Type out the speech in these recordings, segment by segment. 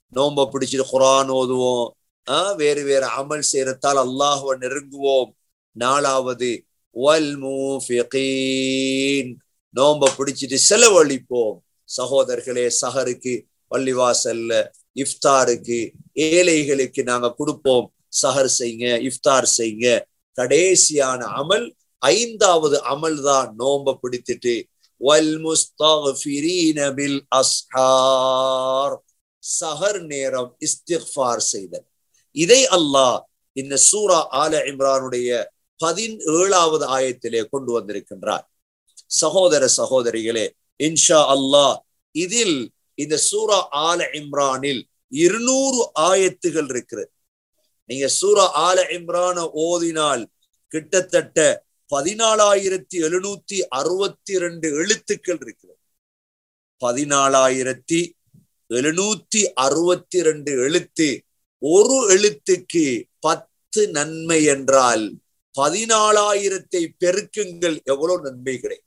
நோம்ப பிடிச்சிட்டு குரான் ஓதுவோம் ஆஹ் வேறு வேறு அமல் செய்யறதால் அல்லாஹுவ நெருங்குவோம் நாலாவது வல் மூஃபிகீன் நோம்ப பிடிச்சிட்டு செலவழிப்போம் சகோதரர்களே சஹருக்கு பள்ளிவாசல்ல இஃப்தாருக்கு ஏழைகளுக்கு நாங்க கொடுப்போம் சஹர் செய்யுங்க இஃப்தார் செய்யுங்க கடைசியான அமல் ஐந்தாவது அமல் தான் நோம்ப பிடித்துட்டு வல் முஸ்தஃபிரீன பில் அஸ்ஹார் சஹர் நேரம் இஸ்திஃபார் செய்தல் இதை அல்லாஹ் இந்த சூரா ஆல இம்ரானுடைய பதினேழாவது ஆயத்திலே கொண்டு வந்திருக்கின்றார் சகோதர சகோதரிகளே இன்ஷா அல்லாஹ் இதில் இந்த சூரா ஆல இம்ரானில் இருநூறு ஆயத்துகள் இருக்கிறது நீங்க சூரா ஆல இம்ரான ஓதினால் கிட்டத்தட்ட பதினாலாயிரத்தி எழுநூத்தி அறுபத்தி ரெண்டு எழுத்துக்கள் இருக்கிறது பதினாலாயிரத்தி எழுநூத்தி அறுபத்தி ரெண்டு எழுத்து ஒரு எழுத்துக்கு பத்து நன்மை என்றால் பதினாலாயிரத்தை பெருக்குங்கள் எவ்வளவு நன்மை கிடைக்கும்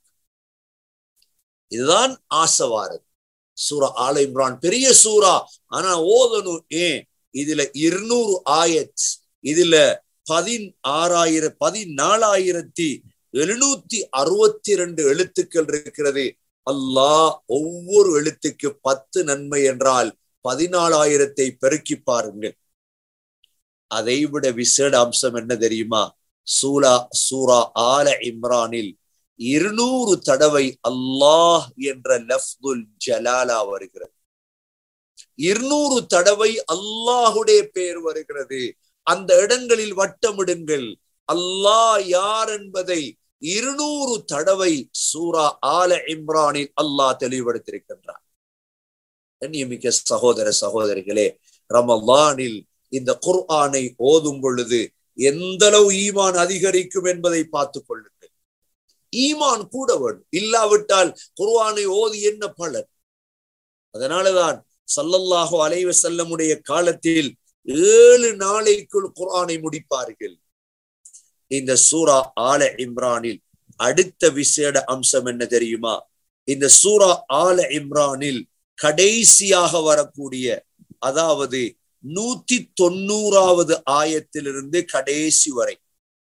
இதுதான் ஆசவாரது சூரா ஆல இம்ரான் பெரிய சூரா ஆனா ஓதணும் ஏன் இதுல இருநூறு ஆயத் இதுல பதினாறாயிரம் பதினாலாயிரத்தி எழுநூத்தி அறுபத்தி ரெண்டு எழுத்துக்கள் இருக்கிறது அல்லாஹ் ஒவ்வொரு எழுத்துக்கு பத்து நன்மை என்றால் பதினாலாயிரத்தை பெருக்கி பாருங்கள் அதை விட விசேட அம்சம் என்ன தெரியுமா சூலா சூரா ஆல இம்ரானில் இருநூறு தடவை அல்லாஹ் என்ற லஃப்துல் ஜலாலா வருகிறது இருநூறு தடவை அல்லாஹுடைய பெயர் வருகிறது அந்த இடங்களில் வட்டமிடுங்கள் அல்லாஹ் யார் என்பதை இருநூறு தடவை சூரா ஆல இம்ரானில் அல்லாஹ் தெளிவுபடுத்தியிருக்கின்றார் கண்ணியமிக்க சகோதர சகோதரிகளே ரமலானில் இந்த குர்ஆனை ஓதும் பொழுது எந்த அளவு ஈமான் அதிகரிக்கும் என்பதை பார்த்துக் கொள்ளுங்கள் ஈமான் கூட வேண்டும் இல்லாவிட்டால் குர்ஆனை ஓதி என்ன பலன் அதனாலதான் சல்லல்லாஹு அலைவ செல்லமுடைய காலத்தில் ஏழு நாளைக்குள் குர்ஆனை முடிப்பார்கள் இந்த சூரா ஆல இம்ரானில் அடுத்த விசேட அம்சம் என்ன தெரியுமா இந்த சூரா ஆல இம்ரானில் கடைசியாக வரக்கூடிய அதாவது நூத்தி தொண்ணூறாவது ஆயத்திலிருந்து கடைசி வரை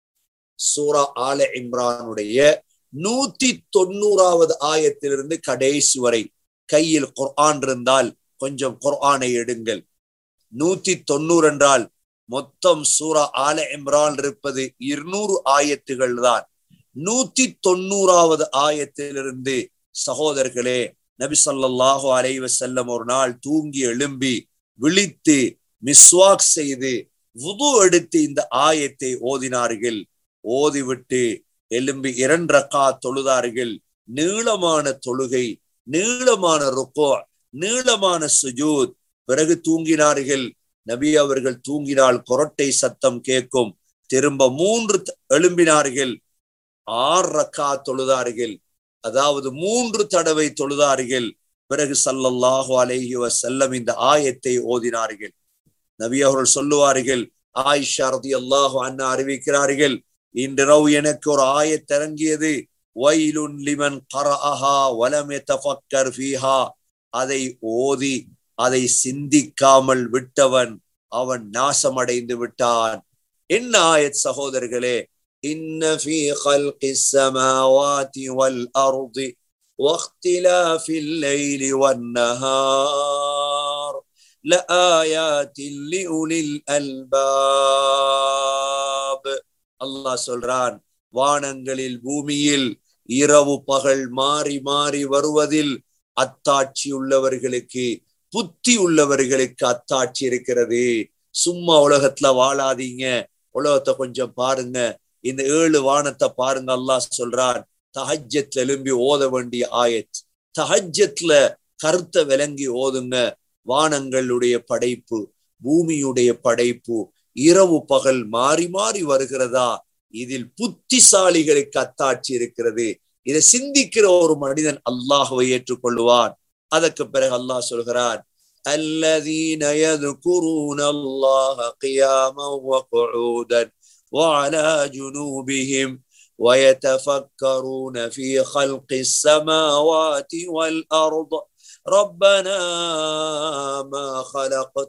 சூரா ஆல இம்ரானுடைய நூத்தி தொண்ணூறாவது ஆயத்திலிருந்து கடைசி வரை கையில் குர்ஆன் இருந்தால் கொஞ்சம் குர்ஆனை எடுங்கள் நூத்தி தொண்ணூறு என்றால் மொத்தம் சூரா ஆல இம்ரான் இருப்பது இருநூறு ஆயத்துகள் தான் நூத்தி தொண்ணூறாவது ஆயத்திலிருந்து சகோதரர்களே நபி சொல்லாஹு அலைவ செல்லம் ஒரு நாள் தூங்கி எழும்பி விழித்து மிஸ்வாக் செய்து வுது எடுத்து இந்த ஆயத்தை ஓதினார்கள் ஓதிவிட்டு எலும்பி இரண்டரக்கா தொழுதார்கள் நீளமான தொழுகை நீளமான ருக்கோ நீளமான சுஜூத் பிறகு தூங்கினார்கள் நபி அவர்கள் தூங்கினால் கொரட்டை சத்தம் கேட்கும் திரும்ப மூன்று எழும்பினார்கள் ஆறு ரக்கா தொழுதார்கள் அதாவது மூன்று தடவை தொழுதார்கள் பிறகு சல்லல்லாஹு அலைஹி வசல்லம் இந்த ஆயத்தை ஓதினார்கள் நபி அவர்கள் சொல்லுவார்கள் ஆயிஷா ரதி அல்லாஹு அண்ணா அறிவிக்கிறார்கள் இன்றிரவு எனக்கு ஒரு ஆயத் இறங்கியது வைலுன் லிமன் கரஅஹா வலம் யதஃபக்கர் ஃபீஹா அதை ஓதி அதை சிந்திக்காமல் விட்டவன் அவன் நாசமடைந்து விட்டான் என்ன ஆயத் சகோதரர்களே إن في خلق السماوات والأرض واختلاف الليل والنهار لآيات لأولي الألباب الله சொல்றான் வானங்களில் பூமியில் இரவு பகல் மாறி மாறி வருவதில் அத்தாட்சி உள்ளவர்களுக்கு புத்தி உள்ளவர்களுக்கு அத்தாட்சி இருக்கிறது சும்மா உலகத்துல வாழாதீங்க உலகத்தை கொஞ்சம் பாருங்க இந்த ஏழு வானத்தை பாருங்க அல்லாஹ் சொல்றான் தஹஜத்துல எழும்பி ஓத வேண்டிய ஆயத் தஹஜத்துல கருத்தை விளங்கி ஓதுங்க வானங்களுடைய படைப்பு பூமியுடைய படைப்பு இரவு பகல் மாறி மாறி வருகிறதா இதில் புத்திசாலிகளுக்கு அத்தாட்சி இருக்கிறது இதை சிந்திக்கிற ஒரு மனிதன் அல்லாஹுவை ஏற்றுக்கொள்வான் அதற்கு பிறகு அல்லாஹ் சொல்கிறான் الذين يذكرون الله قياما وقعودا وعلى جنوبهم ويتفكرون في خلق السماوات والأرض ربنا ما خلقت